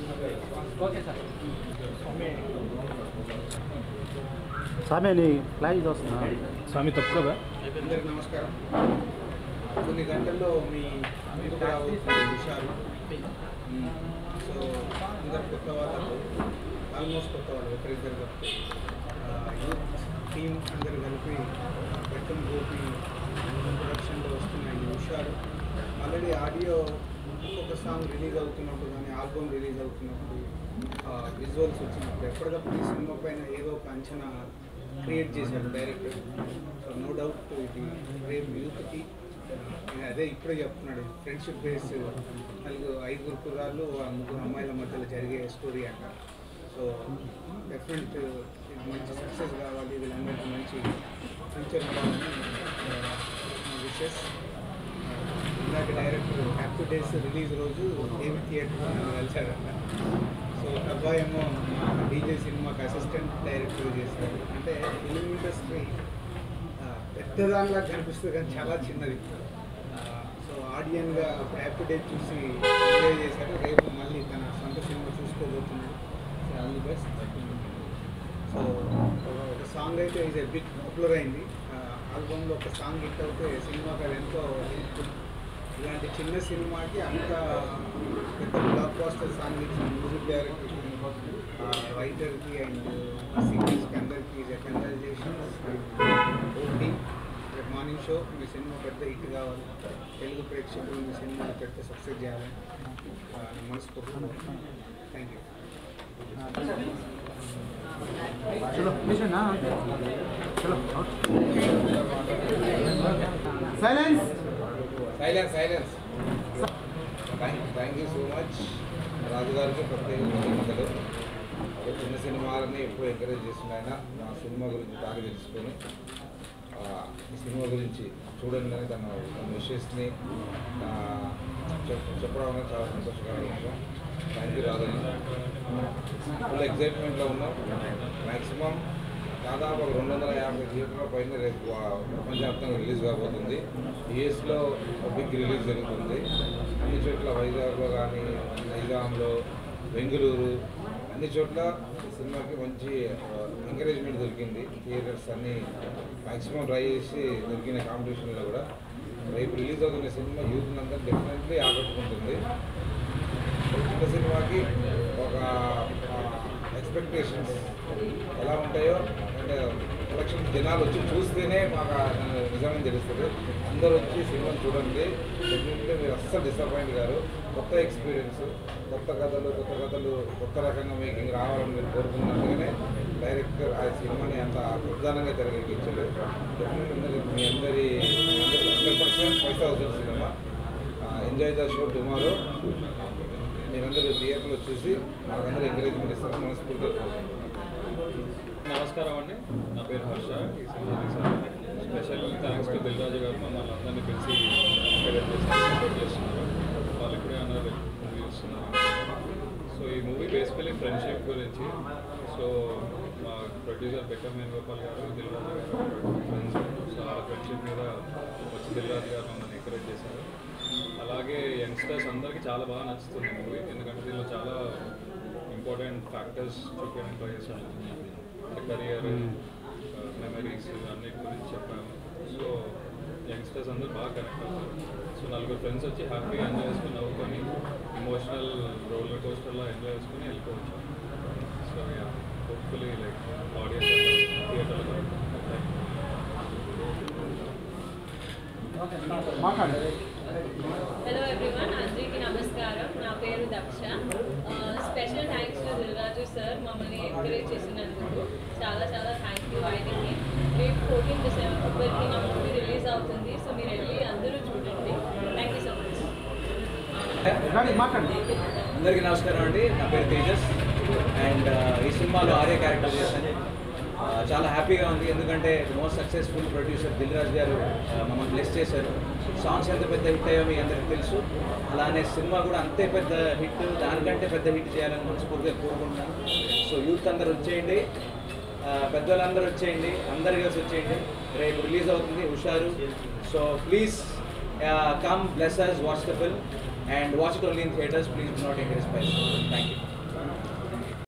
స్వామి నీ ఫ్లైట్ వస్తున్నా స్వామి తప్పు కదా అందరికి నమస్కారం కొన్ని గంటల్లో మీ మీరు కూడా అవుతున్న విషయాలు మ్మ్. సో అందరు కొత్త వాళ్ళు ఆల్మోస్ట్ కొత్త వాళ్ళు ఒకరిద్దరు తప్పితే ఆ, యూత్ టీమ్ అందరు కలిపి బెట్టం గోపి ప్రొడక్షన్లో వస్తున్న ఈ విషయాలు ఆల్రెడీ ఆడియో ఒక్కొక్క సాంగ్ రిలీజ్ అవుతున్నప్పుడు కానీ ఆల్బమ్ రిలీజ్ అవుతున్నప్పుడు విజువల్స్ వచ్చినప్పుడు ఎప్పటికప్పుడు ఈ సినిమా పైన ఏదో ఒక అంచనా క్రియేట్ చేశాడు డైరెక్టర్ సో నో డౌట్ ఇది రేపు యూత్కి ఇది అదే ఇప్పుడే చెప్తున్నాడు ఫ్రెండ్షిప్ బేస్ నలుగురు ఐదుగురు కుర్రాళ్ళు ఆ ముగ్గురు అమ్మాయిల మధ్యలో జరిగే స్టోరీ అంట సో డెఫినెట్ ఇది మంచి సక్సెస్ కావాలి వీళ్ళందరికీ మంచి ఫ్యూచర్ కావాలని విషెస్ ఇందాక డైరెక్టర్ హ్యాపీ డేస్ రిలీజ్ రోజు ఏమి థియేటర్ నన్ను కలిశాడంట సో ఒక అబ్బాయి ఏమో డీజే సినిమాకి అసిస్టెంట్ డైరెక్టర్ చేశాడు అంటే ఫిలిం ఇండస్ట్రీ పెద్దదానిలా కనిపిస్తుంది కానీ చాలా చిన్నది ఆ, సో ఆడియన్గా ఒక హ్యాపీ డే చూసి ఎంజాయ్ చేశాడు రేపు మళ్ళీ తన సొంత సినిమా చూసుకోబోతున్నాడు so all the best so ఒక సాంగ్ అయితే ఇది బిగ్ పాపులర్ అయింది ఆల్బమ్లో ఒక సాంగ్ హిట్ అవుతే సినిమాకి అది ఎంతో helpful. ఇలాంటి చిన్న సినిమాకి అంత పెద్ద బ్లాక్ బాస్టర్ సాంగ్ ఇచ్చిన మ్యూజిక్ డైరెక్టర్కి రైటర్కి అండ్ సింగర్స్కి అందరికీ కంగ్రాచులేషన్స్ ఓటీ రేపు మార్నింగ్ షో మీ సినిమా పెద్ద హిట్ కావాలి తెలుగు ప్రేక్షకులు మీ సినిమా పెద్ద సక్సెస్ చేయాలని ఆ, నేను మనస్ఫూర్తిగా థ్యాంక్ యూ చలో మిషన్ చలో silence silence silence thank thank you so much Raju గారికి ప్రత్యేక కృతజ్ఞతలు ఒక చిన్న సినిమాలని ఎప్పుడు ఎంకరేజ్ చేసిన ఆయన నా సినిమా గురించి బాగా తెలుసుకొని ఆ, ఈ సినిమా గురించి చూడండి అని తన తన విషయస్ని చెప్పడం అనేది చాలా సంతోషకరమైన విషయం థ్యాంక్ యూ రాజు ఫుల్ ఎగ్జైట్మెంట్లో ఉన్నాం మ్యాక్సిమం దాదాపు ఒక రెండు వందల యాభై థియేటర్ల పైన రేపు ఆ, ప్రపంచవ్యాప్తంగా రిలీజ్ కాబోతుంది యూఎస్లో ఒక బిగ్ రిలీజ్ జరుగుతుంది అన్ని చోట్ల వైజాగ్లో కానీ నైజాంలో బెంగళూరు అన్ని చోట్ల ఈ సినిమాకి మంచి ఎంకరేజ్మెంట్ దొరికింది థియేటర్స్ అన్ని మ్యాక్సిమం ట్రై చేసి దొరికిన కాంపిటీషన్లో కూడా రేపు రిలీజ్ అవుతున్న సినిమా యూత్ అంతా డెఫినెట్లీ ఆకట్టుకుంటుంది చిన్న సినిమాకి ఒక ఎక్స్పెక్టేషన్స్ ఎలా ఉంటాయో అంటే ఎలక్షన్ జనాలు వచ్చి చూస్తేనే మాకు ఆ నిజమని తెలుస్తుంది అందరూ వచ్చి సినిమా చూడండి డెఫినెట్లీ మీరు అస్సలు డిసప్పాయింట్ గారు కొత్త ఎక్స్పీరియన్స్ కొత్త కథలు కొత్త కథలు కొత్త రకంగా మేకింగ్ రావాలని మీరు కోరుకున్నట్టుగానే డైరెక్టర్ ఆ సినిమాని అంత ప్రధానంగా తెరకెక్కించారు డెఫినెట్లీ మీ అందరి hundred percent five thousand cinema enjoy the show tomorrow మీరందరూ థియేటర్లో చూసి మాకందరూ ఎంకరేజ్మెంట్ ఇస్తారని మనస్ఫూర్తిగా కోరుకుంటున్నాను. నమస్కారం అండి నా పేరు హర్ష ఈ సినిమాకి sir special thanks to Dil Raju గారు మమ్మల్ని అందరినీ పిలిచి ఎంకరేజ్ చేసి సపోర్ట్ చేస్తున్నారు వాళ్ళు ఇప్పుడే అన్నారు మూవీ వస్తున్నారు సో ఈ మూవీ బేసికలీ ఫ్రెండ్షిప్ గురించి సో మా ప్రొడ్యూసర్ బెక్కం వేణుగోపాల్ గారు దిల్రాజు గారు ఫ్రెండ్స్ సో ఆ ఫ్రెండ్షిప్ మీద వచ్చి దిల్రాజు గారు మమ్మల్ని ఎంకరేజ్ చేశారు అలాగే యంగ్స్టర్స్ అందరికీ చాలా బాగా నచ్చుతుంది మూవీ ఎందుకంటే దీనిలో చాలా ఇంపార్టెంట్ ఫ్యాక్టర్స్ చూపించడానికి ట్రై చేశాను అంటే కెరియర్ మెమరీస్ అన్నిటి గురించి చెప్పాము సో యంగ్స్టర్స్ అందరూ బాగా కనెక్ట్ అవుతారు సో నలుగురు ఫ్రెండ్స్ వచ్చి హ్యాపీగా ఎంజాయ్ చేసుకుని నవ్వుకొని ఇమోషనల్ రోలర్ కోస్టర్లో ఎంజాయ్ చేసుకుని వెళ్ళిపోవచ్చు so yeah hopefully like audience థియేటర్లో మాట్లాడండి హలో ఎవ్రీవన్ అందరికీ నమస్కారం నా పేరు Daksha special thanks to Dil Raju sir మమ్మల్ని ఎంకరేజ్ చేసినందుకు చాలా చాలా థ్యాంక్ యూ ఆయనకి రేపు ఫోర్టీన్ డిసెంబర్కి నా మూవీ రిలీజ్ అవుతుంది సో మీరు వెళ్ళి అందరూ చూడండి థ్యాంక్ యూ సో మచ్ రండి మాట్లాడండి అందరికీ నమస్కారం అండి నా పేరు తేజస్ అండ్ ఈ సినిమాలో ఆర్య క్యారెక్టర్ చేశాను ఆ, చాలా హ్యాపీగా ఉంది ఎందుకంటే most successful producer Dil Raju గారు ఆ, మమ్మల్ని బ్లెస్ చేశారు సాంగ్స్ ఎంత పెద్ద హిట్ అయ్యో మీ అందరికీ తెలుసు అలానే సినిమా కూడా అంతే పెద్ద హిట్ దానికంటే పెద్ద హిట్ చేయాలని మనస్ఫూర్తిగా కోరుకుంటున్నాను సో యూత్ అందరూ వచ్చేయండి ఆ, పెద్దవాళ్ళందరూ వచ్చేయండి అందరు కలిసి వచ్చేయండి రేపు రిలీజ్ అవుతుంది Husharu so please come bless us watch the film and watch it only in theatres please not encourage bye thank you